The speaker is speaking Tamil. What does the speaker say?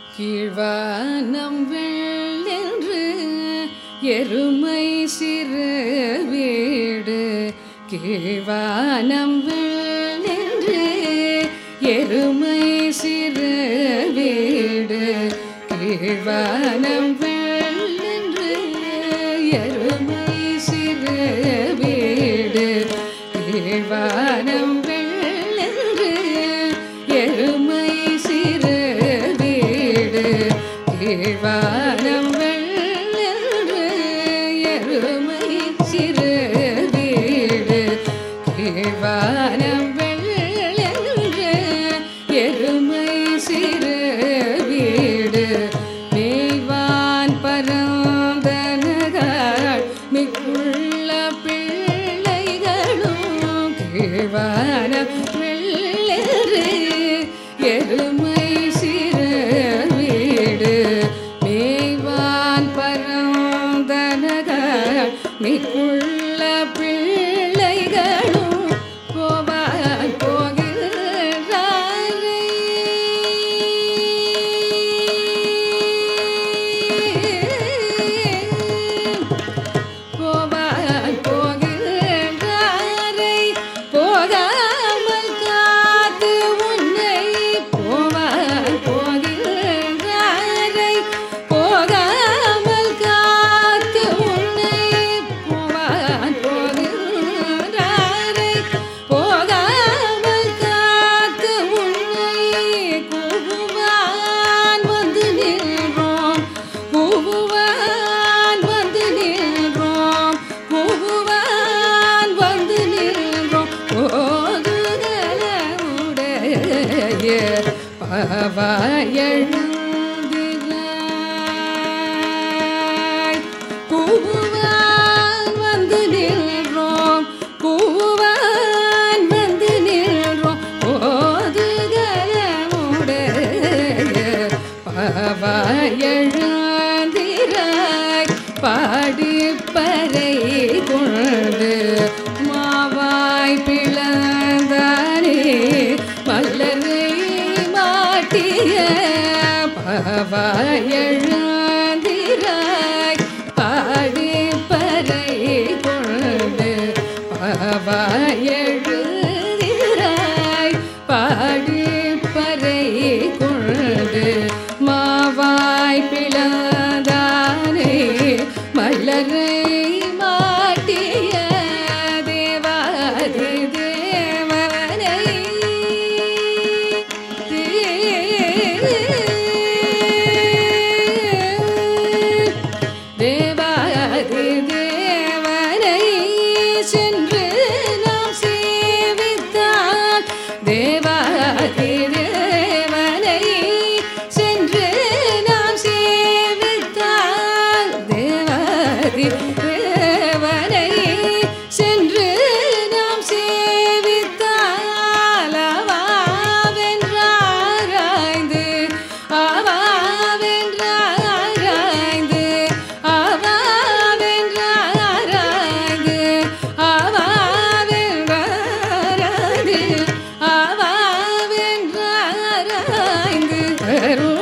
கீழ்வானம் வெள்ளென்று எருமை சிறு வீடு கீழ்வானம் வெள்ளென்று எருமை சிறு வீடு கீழ்வானம் வெள்ளென்று எருமை சிறு வீடு கீழ்வானம் வெள்ளென்று எருமை சிறு வீடு கீழ்வானம் வெள்ளென்று எருமை சிறு வீடு கீழ்வானம் வெள்ளென்று எருமை சிறு வீடு மேய்வான் பரந்தனகாள் மிக்குள்ள பிள்ளைகளும் கீழ்வானம் வெள்ளென்று எருமை சிறு வீடு மேய்வான் பரந்தனகாள் மிக்குள்ள பிள்ளைகளும் போவான் போகிறாரே போவான் போகிறாரை போகாமல் காத்து உன்னை போவான் போகிறாரை போகாமல் காத்து உன்னை போவான் போகிறாரை போகாமல் காத்து உன்னை கூவுவான் வந்து நின்றோம் கூவுவான் வந்து நின்றோம் கூவுவான் வந்து நின்றோம் போதுகலமுடைய பாவாயழுந்திராய் கூவுவான் வந்து நின்றோம் கூவுவான் வந்து நின்றோம் போதுகலமுடைய பாவாயழுந்திராய் பாடி பறை கொண்டு மாவாய் பிளந்தானே மல்லரை மாட்டிய பாவாயழுந்திராய் பாடி பறை கொண்டு பாவாயழுதிராய் பாடி பறை கொண்டு மாவாய் பிளந்தானே மல்லரை மாட்டிய தேவாதி தேவனை தேவாதி தேவனை சென்று நாம் சேவித்தால் தேவாதி தேவனை சென்று நாம் சேவித்தால் தேவாதி தேவனை சென்று நாம் சேவித்தால் அவாவென்றாராய்ந்து அவாவென்றாராய்ந்து அவாவென்றாராய்ந்து அவாவென்றாராய்ந்து அவாவென்றாராய்ந்து அருள்